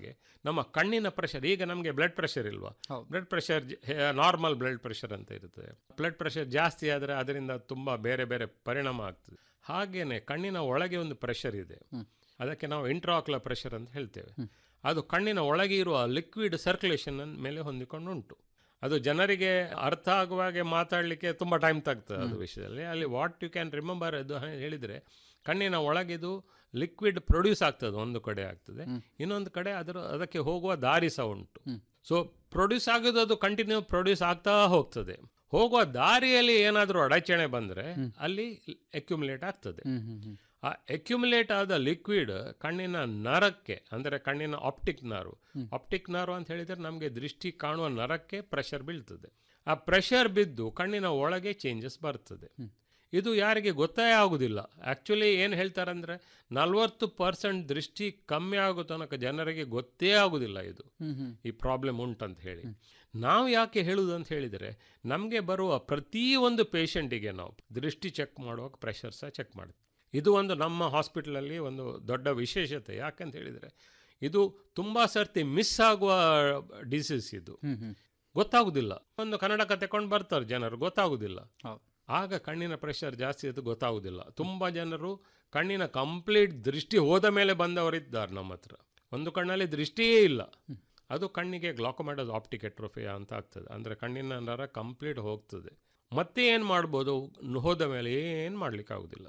ಹಾಗೆ ನಮ್ಮ ಕಣ್ಣಿನ ಪ್ರೆಷರ್ ಈಗ ನಮಗೆ ಬ್ಲಡ್ ಪ್ರೆಷರ್ ಇಲ್ವಾ ಹೌದು. Blood pressure normal blood pressure ಅಂತ ಇರ್ತದೆ ಬ್ಲಡ್ ಪ್ರೆಷರ್ ಜಾಸ್ತಿ ಆದರೆ ಅದರಿಂದ ತುಂಬ ಬೇರೆ ಬೇರೆ ಪರಿಣಾಮ ಆಗ್ತದೆ ಹಾಗೇನೆ ಕಣ್ಣಿನ ಒಳಗೆ ಒಂದು ಪ್ರೆಷರ್ ಇದೆ ಅದಕ್ಕೆ ನಾವು ಇಂಟ್ರಾಕ್ಯುಲರ್ ಪ್ರೆಷರ್ ಅಂತ ಹೇಳ್ತೇವೆ ಅದು ಕಣ್ಣಿನ ಒಳಗೆ ಇರುವ ಲಿಕ್ವಿಡ್ ಸರ್ಕ್ಯುಲೇಷನ್ ಮೇಲೆ ಹೊಂದಿಕೊಂಡು ಉಂಟು ಅದು ಜನರಿಗೆ ಅರ್ಥ ಆಗುವ ಹಾಗೆ ಮಾತಾಡಲಿಕ್ಕೆ ತುಂಬ ಟೈಮ್ ತಗ್ತದೆ ಅದು ವಿಷಯದಲ್ಲಿ ಅಲ್ಲಿ ವಾಟ್ ಯು ಕ್ಯಾನ್ ರಿಮೆಂಬರ್ ಅದು ಹೇಳಿದರೆ ಕಣ್ಣಿನ ಒಳಗಿದು ಲಿಕ್ವಿಡ್ ಪ್ರೊಡ್ಯೂಸ್ ಆಗ್ತದೆ ಒಂದು ಕಡೆ ಆಗ್ತದೆ ಇನ್ನೊಂದು ಕಡೆ ಅದರ ಅದಕ್ಕೆ ಹೋಗುವ ದಾರಿ ಸಹ ಉಂಟು ಸೊ ಪ್ರೊಡ್ಯೂಸ್ ಆಗೋದು ಅದು ಕಂಟಿನ್ಯೂ ಪ್ರೊಡ್ಯೂಸ್ ಆಗ್ತಾ ಹೋಗ್ತದೆ ಹೋಗುವ ದಾರಿಯಲ್ಲಿ ಏನಾದರೂ ಅಡಚಣೆ ಬಂದರೆ ಅಲ್ಲಿ ಎಕ್ಯುಮುಲೇಟ್ ಆಗ್ತದೆ ಆ ಎಕ್ಯುಮುಲೇಟ್ ಆದ ಲಿಕ್ವಿಡ್ ಕಣ್ಣಿನ ನರಕ್ಕೆ ಅಂದರೆ ಕಣ್ಣಿನ ಆಪ್ಟಿಕ್ ನರ್ವ್ ಆಪ್ಟಿಕ್ ನರ್ವ್ ಅಂತ ಹೇಳಿದರೆ ನಮಗೆ ದೃಷ್ಟಿ ಕಾಣುವ ನರಕ್ಕೆ ಪ್ರೆಷರ್ ಬೀಳ್ತದೆ ಆ ಪ್ರೆಷರ್ ಬಿದ್ದು ಕಣ್ಣಿನ ಒಳಗೆ ಚೇಂಜಸ್ ಬರ್ತದೆ ಇದು ಯಾರಿಗೆ ಗೊತ್ತೇ ಆಗುವುದಿಲ್ಲ ಆ್ಯಕ್ಚುಲಿ ಏನು ಹೇಳ್ತಾರೆ ಅಂದರೆ ನಲ್ವತ್ತು ಪರ್ಸೆಂಟ್ ದೃಷ್ಟಿ ಕಮ್ಮಿ ಆಗೋ ತನಕ ಜನರಿಗೆ ಗೊತ್ತೇ ಆಗುವುದಿಲ್ಲ ಇದು ಈ ಪ್ರಾಬ್ಲಮ್ ಉಂಟಂತ ಹೇಳಿ ನಾವು ಯಾಕೆ ಹೇಳುವುದು ಅಂತ ಹೇಳಿದರೆ ನಮಗೆ ಬರುವ ಪ್ರತಿಯೊಂದು ಪೇಷಂಟಿಗೆ ನಾವು ದೃಷ್ಟಿ ಚೆಕ್ ಮಾಡುವಾಗ ಪ್ರೆಷರ್ ಸಹ ಚೆಕ್ ಮಾಡ್ತೀವಿ ಇದು ಒಂದು ನಮ್ಮ ಹಾಸ್ಪಿಟಲಲ್ಲಿ ಒಂದು ದೊಡ್ಡ ವಿಶೇಷತೆ ಯಾಕಂತ ಹೇಳಿದರೆ ಇದು ತುಂಬ ಸರ್ತಿ ಮಿಸ್ ಆಗುವ ಡಿಸೀಸ್ ಇದು ಗೊತ್ತಾಗುದಿಲ್ಲ ಒಂದು ಕನ್ನಡಕ ತಕೊಂಡು ಬರ್ತಾರೆ ಜನರು ಗೊತ್ತಾಗುದಿಲ್ಲ ಹೌದು ಆಗ ಕಣ್ಣಿನ ಪ್ರೆಷರ್ ಜಾಸ್ತಿ ಅದು ಗೊತ್ತಾಗುವುದಿಲ್ಲ ತುಂಬ ಜನರು ಕಣ್ಣಿನ ಕಂಪ್ಲೀಟ್ ದೃಷ್ಟಿ ಹೋದ ಮೇಲೆ ಬಂದವರಿದ್ದಾರೆ ನಮ್ಮ ಹತ್ರ ಒಂದು ಕಣ್ಣಲ್ಲಿ ದೃಷ್ಟಿಯೇ ಇಲ್ಲ ಅದು ಕಣ್ಣಿಗೆ ಗ್ಲಾಕೋಮೈಡಸ್ ಆಪ್ಟಿಕ್ ಎಟ್ರೋಫಿಯಾ ಅಂತ ಆಗ್ತದೆ ಅಂದರೆ ಕಣ್ಣಿನ ನರ ಕಂಪ್ಲೀಟ್ ಹೋಗ್ತದೆ ಮತ್ತೆ ಏನು ಮಾಡ್ಬೋದು ಹೋದ ಮೇಲೆ ಏನು ಮಾಡ್ಲಿಕ್ಕೆ ಆಗುದಿಲ್ಲ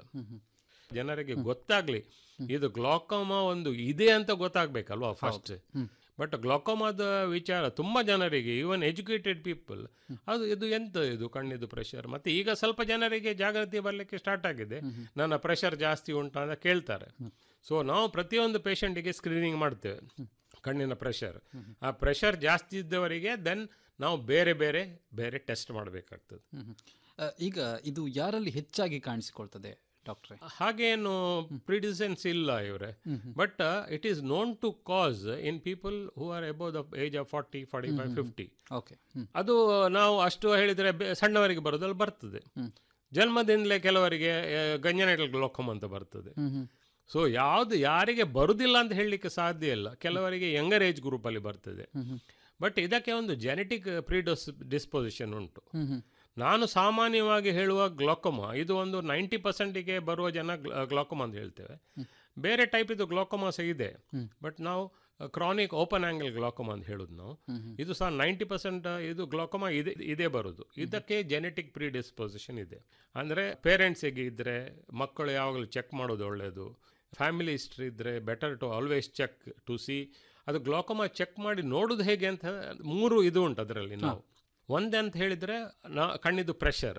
ಜನರಿಗೆ ಗೊತ್ತಾಗ್ಲಿ ಇದು ಗ್ಲಾಕೋಮಾ ಒಂದು ಇದೆ ಅಂತ ಗೊತ್ತಾಗ್ಬೇಕಲ್ವಾ ಫಸ್ಟ್ ಬಟ್ ಗ್ಲಾಕೋಮಾದ ವಿಚಾರ ತುಂಬ ಜನರಿಗೆ ಈವನ್ ಎಜುಕೇಟೆಡ್ ಪೀಪಲ್ ಅದು ಇದು ಎಂತ ಇದು ಕಣ್ಣಿದು ಪ್ರೆಷರ್ ಮತ್ತೆ ಈಗ ಸ್ವಲ್ಪ ಜನರಿಗೆ ಜಾಗೃತಿ ಬರಲಿಕ್ಕೆ ಸ್ಟಾರ್ಟ್ ಆಗಿದೆ ನನ್ನ ಪ್ರೆಷರ್ ಜಾಸ್ತಿ ಉಂಟು ಅಂತ ಕೇಳ್ತಾರೆ ಸೊ ನಾವು ಪ್ರತಿಯೊಂದು ಪೇಷಂಟಿಗೆ ಸ್ಕ್ರೀನಿಂಗ್ ಮಾಡ್ತೇವೆ ಕಣ್ಣಿನ ಪ್ರೆಷರ್ ಆ ಪ್ರೆಷರ್ ಜಾಸ್ತಿ ಇದ್ದವರಿಗೆ ದೆನ್ ನಾವು ಬೇರೆ ಬೇರೆ ಬೇರೆ ಟೆಸ್ಟ್ ಮಾಡಬೇಕಾಗ್ತದೆ ಆ, ಈಗ ಇದು ಯಾರಲ್ಲಿ ಹೆಚ್ಚಾಗಿ ಕಾಣಿಸಿಕೊಳ್ತದೆ ಡಾಕ್ಟ್ರೆ ಹಾಗೇನು ಪ್ರಿಡಿಸೆನ್ಸ್ ಇಲ್ಲ ಇವರೇ but it is known to cause in people who are above the age of forty forty five fifty okay hmm ಅದು ನಾವು ಅಷ್ಟು ಹೇಳಿದರೆ ಸಣ್ಣವರಿಗೆ ಬರೋದಲ್ಲಿ ಬರ್ತದೆ ಜನ್ಮದಿಂದಲೇ ಕೆಲವರಿಗೆ ಗಂಜನೈಟಲ್ ಗ್ಲೋಕಮ್ ಅಂತ ಬರ್ತದೆ ಸೊ ಯಾವುದು ಯಾರಿಗೆ ಬರುವುದಿಲ್ಲ ಅಂತ ಹೇಳಲಿಕ್ಕೆ ಸಾಧ್ಯ ಇಲ್ಲ ಕೆಲವರಿಗೆ ಯಂಗರ್ ಏಜ್ ಗ್ರೂಪಲ್ಲಿ ಬರ್ತದೆ ಬಟ್ ಇದಕ್ಕೆ ಒಂದು ಜೆನೆಟಿಕ್ ಪ್ರೀಡೋಸ್ ಡಿಸ್ಪೊಸಿಷನ್ ಉಂಟು ನಾನು ಸಾಮಾನ್ಯವಾಗಿ ಹೇಳುವ ಗ್ಲಾಕೋಮ ಇದು ಒಂದು ನೈಂಟಿ ಪರ್ಸೆಂಟಿಗೆ ಬರುವ ಜನ ಗ್ಲಾಕೋಮ ಅಂತ ಹೇಳ್ತೇವೆ ಬೇರೆ ಟೈಪ್ ಇದು ಗ್ಲಾಕೋಮ ಸಹ ಇದೆ ಬಟ್ ನಾವು ಕ್ರಾನಿಕ್ ಓಪನ್ ಆಂಗಲ್ ಗ್ಲಾಕೋಮ ಅಂತ ಹೇಳೋದು ನಾವು ಇದು ಸಹ ನೈಂಟಿ ಪರ್ಸೆಂಟ್ ಇದು ಗ್ಲಾಕೋಮ ಇದೆ ಇದೇ ಬರೋದು ಇದಕ್ಕೆ ಜೆನೆಟಿಕ್ ಪ್ರಿಡಿಸ್ಪೊಸಿಷನ್ ಇದೆ ಅಂದರೆ ಪೇರೆಂಟ್ಸಿಗೆ ಇದ್ದರೆ ಮಕ್ಕಳು ಯಾವಾಗಲೂ ಚೆಕ್ ಮಾಡೋದು ಒಳ್ಳೆಯದು ಫ್ಯಾಮಿಲಿ ಹಿಸ್ಟ್ರಿ ಇದ್ದರೆ better to always check to see ಅದು ಗ್ಲಾಕೋಮ ಚೆಕ್ ಮಾಡಿ ನೋಡೋದು ಹೇಗೆ ಅಂತ ಮೂರು ಇದು ಉಂಟು ಅದರಲ್ಲಿ ನಾವು ಒಂದಂತ ಹೇಳಿದರೆ ನಾ ಕಣ್ಣಿದು ಪ್ರೆಷರ್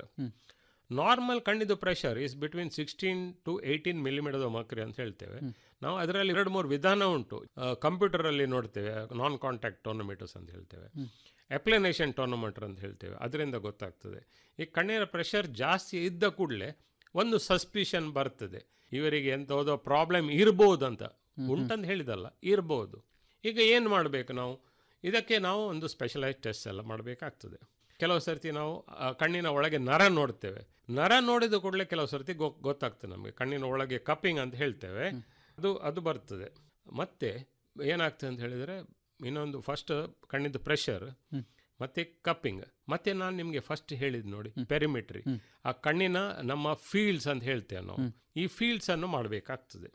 ನಾರ್ಮಲ್ ಕಣ್ಣಿದು pressure is between sixteen to eighteen millimetre mercury ಅಂತ ಹೇಳ್ತೇವೆ ನಾವು ಅದರಲ್ಲಿ ಎರಡು ಮೂರು ವಿಧಾನ ಉಂಟು ಕಂಪ್ಯೂಟರಲ್ಲಿ ನೋಡ್ತೇವೆ ನಾನ್ ಕಾಂಟ್ಯಾಕ್ಟ್ ಟೋನೋಮೀಟರ್ಸ್ ಅಂತ ಹೇಳ್ತೇವೆ ಅಪ್ಲಿನೇಷನ್ ಟೋನೋಮೀಟರ್ ಅಂತ ಹೇಳ್ತೇವೆ ಅದರಿಂದ ಗೊತ್ತಾಗ್ತದೆ ಈ ಕಣ್ಣಿನ ಪ್ರೆಷರ್ ಜಾಸ್ತಿ ಇದ್ದ ಕೂಡಲೇ ಒಂದು ಸಸ್ಪಿಷನ್ ಬರ್ತದೆ ಇವರಿಗೆ ಎಂಥದೋ ಪ್ರಾಬ್ಲಮ್ ಇರ್ಬೋದಂತ ಉಂಟಂತ ಹೇಳಿದಲ್ಲ ಇರ್ಬೋದು ಈಗ ಏನು ಮಾಡಬೇಕು ನಾವು ಇದಕ್ಕೆ ನಾವು ಒಂದು ಸ್ಪೆಷಲೈಸ್ ಟೆಸ್ಟ್ ಎಲ್ಲ ಮಾಡಬೇಕಾಗ್ತದೆ ಕೆಲವು ಸರ್ತಿ ನಾವು ಆ, ಕಣ್ಣಿನ ಒಳಗೆ ನರ ನೋಡ್ತೇವೆ ನರ ನೋಡಿದ ಕೂಡಲೇ ಕೆಲವು ಸರ್ತಿ ಗೊ ಗೊತ್ತಾಗ್ತದೆ ನಮಗೆ ಕಣ್ಣಿನ ಒಳಗೆ ಕಪ್ಪಿಂಗ್ ಅಂತ ಹೇಳ್ತೇವೆ ಅದು ಅದು ಬರ್ತದೆ ಮತ್ತೆ ಏನಾಗ್ತದೆ ಅಂತ ಹೇಳಿದರೆ ಇನ್ನೊಂದು ಫಸ್ಟ್ ಕಣ್ಣಿದ್ದು ಪ್ರೆಷರ್ ಮತ್ತೆ ಕಪ್ಪಿಂಗ್ ಮತ್ತೆ ನಾನು ನಿಮಗೆ ಫಸ್ಟ್ ಹೇಳಿದ್ ನೋಡಿ ಪೆರಿಮಿಟ್ರಿ ಆ ಕಣ್ಣಿನ ನಮ್ಮ ಫೀಲ್ಡ್ಸ್ ಅಂತ ಹೇಳ್ತೇವೆ ನಾವು ಈ ಫೀಲ್ಡ್ಸ್ ಅನ್ನು ಮಾಡಬೇಕಾಗ್ತದೆ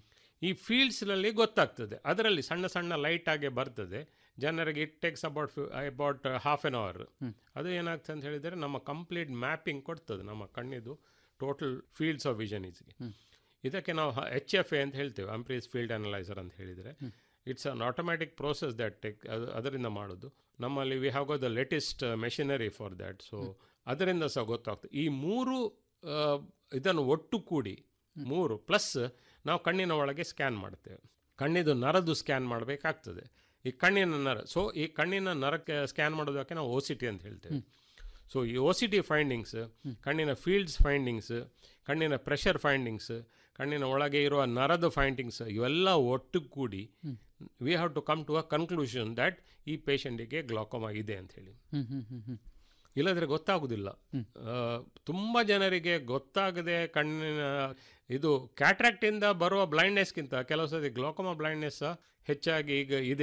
ಈ ಫೀಲ್ಡ್ಸ್ನಲ್ಲಿ ಗೊತ್ತಾಗ್ತದೆ ಅದರಲ್ಲಿ ಸಣ್ಣ ಸಣ್ಣ ಲೈಟ್ ಆಗಿ ಬರ್ತದೆ ಜನರಿಗೆ it takes about about half an hour ಅದು ಏನಾಗ್ತದೆ ಅಂತ ಹೇಳಿದರೆ ನಮ್ಮ ಕಂಪ್ಲೀಟ್ ಮ್ಯಾಪಿಂಗ್ ಕೊಡ್ತದೆ ನಮ್ಮ ಕಣ್ಣಿದು ಟೋಟಲ್ ಫೀಲ್ಡ್ಸ್ ಆಫ್ ವಿಷನ್ ಇಸ್ಗೆ ಇದಕ್ಕೆ ನಾವು ಎಚ್ ಎಫ್ ಎ ಅಂತ ಹೇಳ್ತೇವೆ ಅಂಪ್ರೀಸ್ ಫೀಲ್ಡ್ ಅನಲೈಸರ್ ಅಂತ ಹೇಳಿದರೆ it's an automatic process that take ಅದು ಅದರಿಂದ ಮಾಡೋದು ನಮ್ಮಲ್ಲಿ we have got the latest machinery for that so ಅದರಿಂದ ಸಹ ಗೊತ್ತಾಗ್ತದೆ ಈ ಮೂರು ಆ, ಇದನ್ನು ಒಟ್ಟು ಕೂಡಿ ಮೂರು ಪ್ಲಸ್ ನಾವು ಕಣ್ಣಿನ ಒಳಗೆ ಸ್ಕ್ಯಾನ್ ಮಾಡ್ತೇವೆ ಕಣ್ಣಿದು ನರದು ಸ್ಕ್ಯಾನ್ ಮಾಡಬೇಕಾಗ್ತದೆ ಈ ಕಣ್ಣಿನ ನರ ಸೊ ಈ ಕಣ್ಣಿನ ನರಕ್ಕೆ ಸ್ಕ್ಯಾನ್ ಮಾಡೋದಕ್ಕೆ ನಾವು ಓ ಸಿ ಟಿ ಅಂತ ಹೇಳ್ತೇವೆ ಸೊ ಈ ಓ ಸಿ ಟಿ ಫೈಂಡಿಂಗ್ಸ್ ಕಣ್ಣಿನ ಫೀಲ್ಡ್ಸ್ ಫೈಂಡಿಂಗ್ಸ್ ಕಣ್ಣಿನ ಪ್ರೆಷರ್ ಫೈಂಡಿಂಗ್ಸ್ ಕಣ್ಣಿನ ಒಳಗೆ ಇರುವ ನರದ ಫೈಂಡಿಂಗ್ಸ್ ಇವೆಲ್ಲ ಒಟ್ಟು ಕೂಡಿ we have to come to a conclusion that ಈ ಪೇಷಂಟಿಗೆ ಗ್ಲಾಕೋಮಾ ಇದೆ ಅಂತ ಹೇಳಿ ಹ್ಮ್ ಹ್ಮ್ ಹ್ಮ್ ಹ್ಮ್ ಇಲ್ಲದ್ರೆ ಗೊತ್ತಾಗುದಿಲ್ಲ ಆ, ತುಂಬ ಜನರಿಗೆ ಗೊತ್ತಾಗದೆ ಕಣ್ಣಿನ ಇದು ಕ್ಯಾಟ್ರಾಕ್ಟಿಂದ ಬರುವ ಬ್ಲೈಂಡ್ನೆಸ್ಗಿಂತ ಕೆಲವು ಸತಿ ಗ್ಲಾಕೋಮಾ ಬ್ಲೈಂಡ್ನೆಸ್ ಹೆಚ್ಚಾಗಿ ಈಗ ಇದೆ